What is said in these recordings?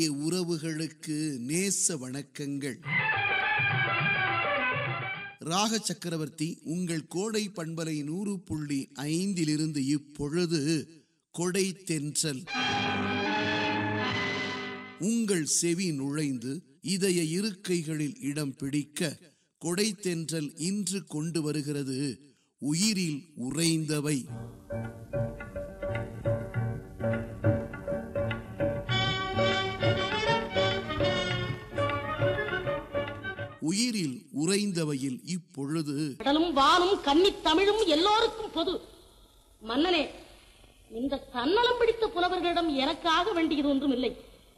உறவுகளுக்கு நேச வணக்கங்கள் ராக சக்கரவர்த்தி உங்கள் கோடை பண்பலை நூறு புள்ளி ஐந்திலிருந்து இப்பொழுது கொடை தென்றல் உங்கள் செவி நுழைந்து இதய இருக்கைகளில் இடம் பிடிக்க கொடை தென்றல் இன்று கொண்டு வருகிறது உயிரில் உறைந்தவை உயிரில் உறைந்தவையில் இப்பொழுது கடலும் வானும் கன்னித் தமிழும் எல்லோருக்கும் பொது மன்னனே இந்த தன்னலம் பிடித்த புலவர்களிடம் எனக்காக வேண்டியது ஒன்றும் இல்லை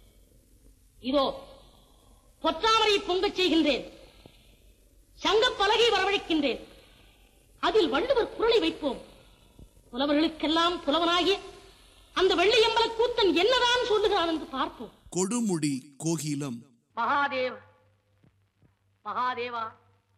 இதோ பொற்றாமரை பொங்கச் செய்கின்றேன் சங்கப் பலகை வரவழைக்கின்றேன் அதில் வள்ளுவர் குரலை வைப்போம் புலவர்களுக்கெல்லாம் புலவனாகிய அந்த வெள்ளியம்பல கூத்தன் என்னதான் சொல்லுகிறான் என்று பார்ப்போம் கொடுமுடி கோகிலம் மகாதேவ மகாதேவா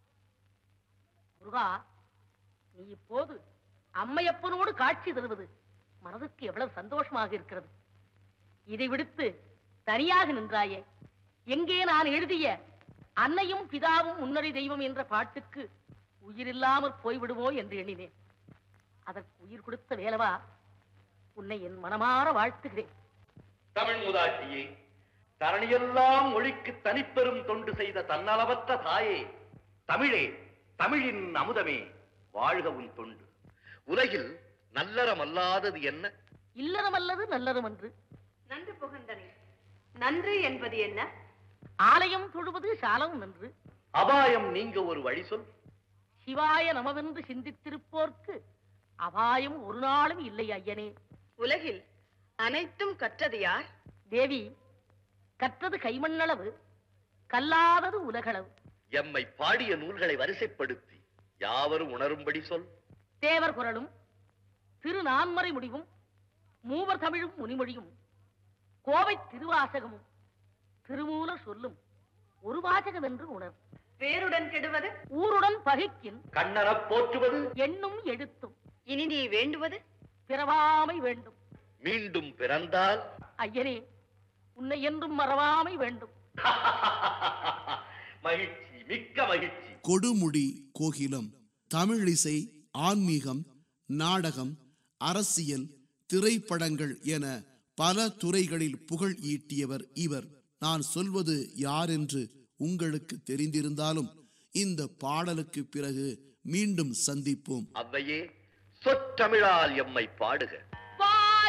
முருகா நீ இப்போது அம்மையப்பனோடு காட்சி தருவது மனதுக்கு எவ்வளவு சந்தோஷமாக இருக்கிறது இதை விடுத்து தனியாக நின்றாயே எங்கே நான் எழுதிய அன்னையும் பிதாவும் முன்னறி தெய்வம் என்ற பாட்டுக்கு உயிரில்லாமற் போய்விடுமோ என்று எண்ணினேன் அதற்கு உயிர் கொடுத்த வேலவா உன்னை என் மனமாற வாழ்த்துகிறேன் தமிழ் மூதாட்டியே தரணியெல்லாம் மொழிக்கு தனிப்பெரும் தொண்டு செய்த தன்னலவற்ற தாயே தமிழே தமிழின் அமுதமே வாழ்க உன் தொண்டு உலகில் நல்லறமல்லாதது என்ன இல்லறமல்லது நல்லறம் என்று நன்று புகந்தனே நன்று என்பது என்ன ஆலயம் தொழுவது சாலம் நன்று அபாயம் நீங்க ஒரு வழி சொல் சிவாய நமவென்று சிந்தித்திருப்போர்க்கு அபாயம் ஒரு நாளும் இல்லை ஐயனே உலகில் அனைத்தும் கற்றது யார் தேவி கற்றது கைமண்ணளவு கல்லாதது உலகளவு எம்மை பாடிய நூல்களை வரிசைப்படுத்தி யாவரும் உணரும்படி சொல் தேவர் குரலும் திரு நான்மறை முடிவும் மூவர் தமிழும் முனிமொழியும் கோவை திருவாசகமும் திருமூலர் சொல்லும் ஒரு வாசகம் என்று உணர் வேருடன் கெடுவது ஊருடன் பகைக்கின் கண்ணனப் போற்றுவது எண்ணும் எழுத்தும் இனி நீ வேண்டுவது பிறவாமை வேண்டும் மீண்டும் பிறந்தால் ஐயனே உன்னை என்றும் மறவாமை வேண்டும் மகிழ்ச்சி மிக்க மகிழ்ச்சி கொடுமுடி கோகிலம் தமிழிசை ஆன்மீகம் நாடகம் அரசியல் திரைப்படங்கள் என பல துறைகளில் புகழ் ஈட்டியவர் இவர் நான் சொல்வது யாரென்று உங்களுக்கு தெரிந்திருந்தாலும் இந்த பாடலுக்கு பிறகு மீண்டும் சந்திப்போம் அவ்வையே சொற்றமிழால் எம்மை பாடுக